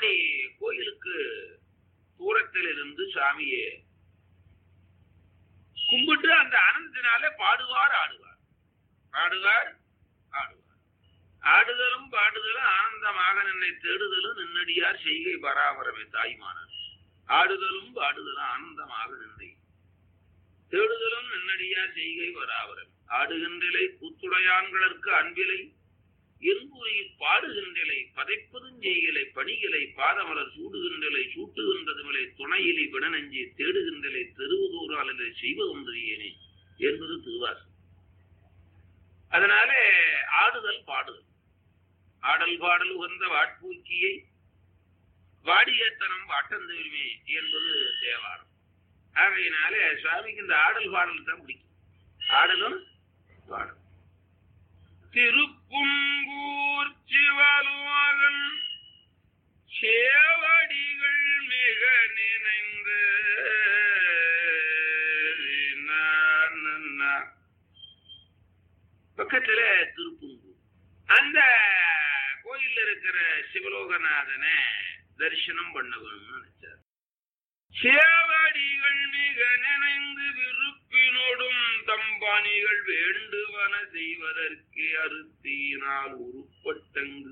அப்படி கோயிலுக்கு தூரத்தில் இருந்து சாமியை கும்பிட்டு அந்த ஆனந்தத்தினாலே பாடுவார் ஆடுவார் பாடுவார் ஆடுவார் ஆடுதலும் பாடுதலும் ஆனந்தமாக நின்னை தேடுதலும் நின்னடியார் செய்கை பராபரமே தாய்மானன் ஆடுதலும் பாடுதலும் ஆனந்தமாக நின்றை தேடுதலும் நின்னடியார் செய்கை பராபரம் ஆடுகின்றலை கூத்துடையான்களற்கு அன்பிலை என்புரை பாடுகின்றலை பதைப்பதும் செய்கலை பணிகளை பாதமலர் சூடுகின்றலை சூட்டுகின்றதுமலை துணையிலை விடநஞ்சி தேடுகின்றலை தெருவுதூராலே செய்வதொன்றியேனே என்பது திருவாசம் அதனாலே ஆடுதல் பாடுதல் ஆடல் பாடல் உகந்த வாட்பூக்கியை வாடியத்தனம் வாட்டந்தெருமே என்பது தேவாரம் ஆகையினாலே சுவாமிக்கு இந்த ஆடல் பாடல் தான் பிடிக்கும் ஆடலும் பாடல் திருப்புங்கூர் சிவலோகன் சேவடிகள் மிக நினைந்து பக்கத்துல திருப்புங்கூர் அந்த கோயில்ல இருக்கிற சிவலோகநாதனை தரிசனம் பண்ண வேணும்னு நினைச்சார் சேவடிகள் மிக நினைந்து விருப்பினோடும் தம்பாணிகள் வேண்டுவன செய்வதற்கு அறுத்தினால் உருப்பட்டங்கு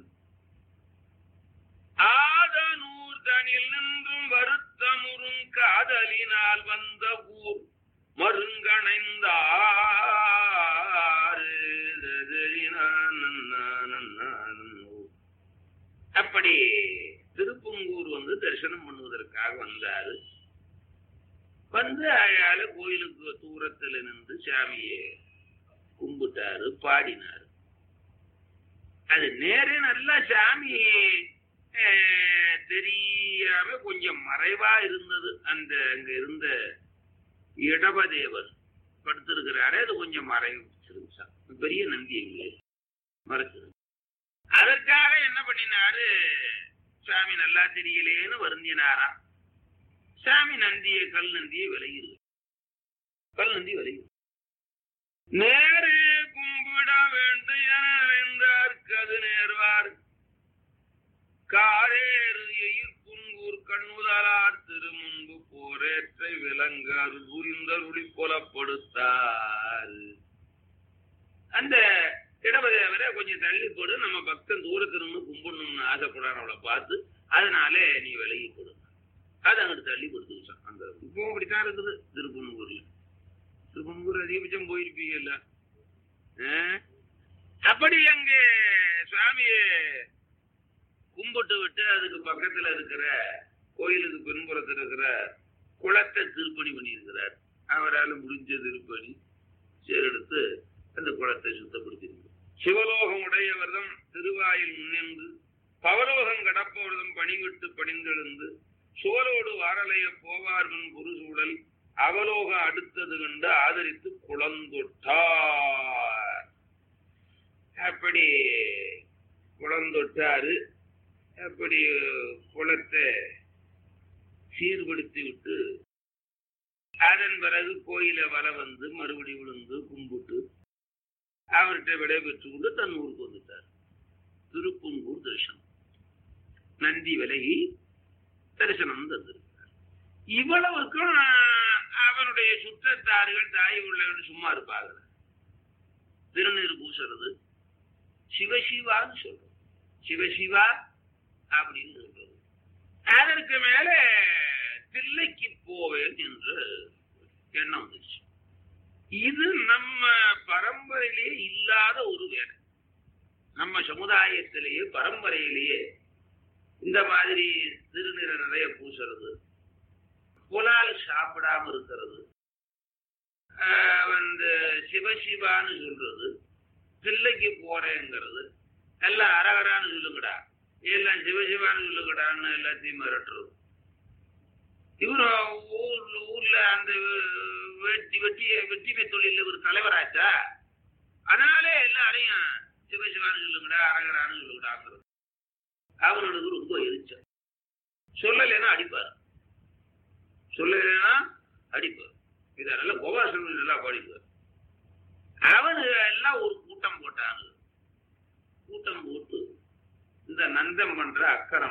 ஆதனூர் தனில் நின்றும் வருத்தமுறும் காதலினால் வந்த ஊர் மருங்கணைந்தார் அப்படி திருப்பங்கூர் வந்து தரிசனம் பண்ணுவதற்காக வந்தாரு வந்து அயால கோயிலுக்கு தூரத்துல நின்று சாமியை கும்பிட்டாரு பாடினாரு அது நேரே நல்லா சாமி அஹ், தெரியாம கொஞ்சம் மறைவா இருந்தது அந்த அங்க இருந்த இடபதேவர் படுத்திருக்கிறாரு அது கொஞ்சம் மறைச்சிருந்துச்சா பெரிய நந்தி எங்கே மறைச்சிரு அதற்காக என்ன பண்ணினாரு சாமி நல்லா தெரியலேன்னு வருந்தினாராம் சாமி நந்தியை கல் நந்தியை விலகிரு கல் நந்தி விலகிரு நேரு கும்பிட வேண்டு என வேந்தார்க்கு அது நேர்வார் காரேறு எயிர் புங்கூர் கண்ணுதலார் திருமுன்பு போரேற்றை விலங்கார் புரிந்தருளி புலப்படுத்தார் அந்த இடபதேவரை கொஞ்சம் தள்ளி போடு நம்ம பக்தன் தூரத்துல இருந்து கும்பிடணும்னு ஆசைப்படுறான் பார்த்து அதனாலே நீ விலகி போடு அது அங்கிட்டு தள்ளி கொடுத்துருச்சான் அந்த இப்போ அப்படித்தான் இருக்குது திருப்பனூர்ல திருப்பனூர் அதிகபட்சம் போயிருப்பீங்கல்ல ஆ? அப்படி அங்கே சுவாமியை கும்பிட்டு விட்டு அதுக்கு பக்கத்துல இருக்கிற கோயிலுக்கு பின்புறத்தில் இருக்கிற குளத்தை திருப்பணி பண்ணியிருக்கிறார் அவரால் முடிஞ்ச திருப்பணி சேர்த்து அந்த குளத்தை சுத்தப்படுத்தியிருக்கிறார் சிவலோகம் உடையவர்தம் திருவாயில் முன்னின்று பவலோகம் கடப்பவர்தம் பணிவிட்டு பணிந்தெழுந்து சுவலோடு வாரலைய போவார் முன் புருசூடல் அவலோக அடுத்தது கண்டு ஆதரித்து குளந்தொட்டார் அப்படி குளந்தொட்டாரு அப்படி குளத்தை சீர்படுத்தி விட்டு அதன் பிறகு கோயில வர வந்து மறுபடி விழுந்து கும்பிட்டு அவர்கிட்ட விடைபெற்று கொண்டு தன் ஊருக்கு வந்துட்டார் திருப்புங்கூர் தரிசனம் நந்தி விலகி தரிசனம் தந்திருக்கிறார் இவ்வளவுக்கும் அவனுடைய சுற்றத்தார்கள் தாய் உள்ளவர்கள் சும்மா இருப்பாங்க திருநீர் பூசுறது சிவசிவான்னு சொல்றது சிவசிவா அப்படின்னு சொல்றது அதற்கு மேல தில்லைக்கு போவேன் என்று எண்ணம் வந்துச்சு இது நம்ம பரம்பரையிலேயே இல்லாத ஒரு வேலை நம்ம சமுதாயத்திலேயே பரம்பரையிலேயே இந்த மாதிரி திருநிற நிறைய பூசுறது புலால் சாப்பிடாம இருக்கிறது ஆஹ் வந்து சிவசிவான்னு சொல்றது பிள்ளைக்கு போறேங்கிறது எல்லாம் அரகரான்னு சொல்லுங்கடா எல்லாம் சிவசிவான்னு சொல்லுங்கடான்னு எல்லாத்தையும் மிரட்டுறது இவரு ஊர்ல ஊர்ல அந்த வெட்டி வெட்டி வெட்டிமை தொழில ஒரு தலைவராச்சா அதனாலே எல்லாரையும் சிவசிவான்னு சொல்லுங்கடா அரகரான்னு சொல்லுங்கடாங்கிறது அவனுக்கு ரொம்ப எரிச்சல் சொல்லலைன்னா அடிப்பார் சொல்லலைன்னா அடிப்பார் இதனால கோபாசன் எல்லாம் படிப்பார் அவனு எல்லாம் ஒரு கூட்டம் போட்டாங்க கூட்டம் போட்டு இந்த நந்தம் பண்ற அக்கறம்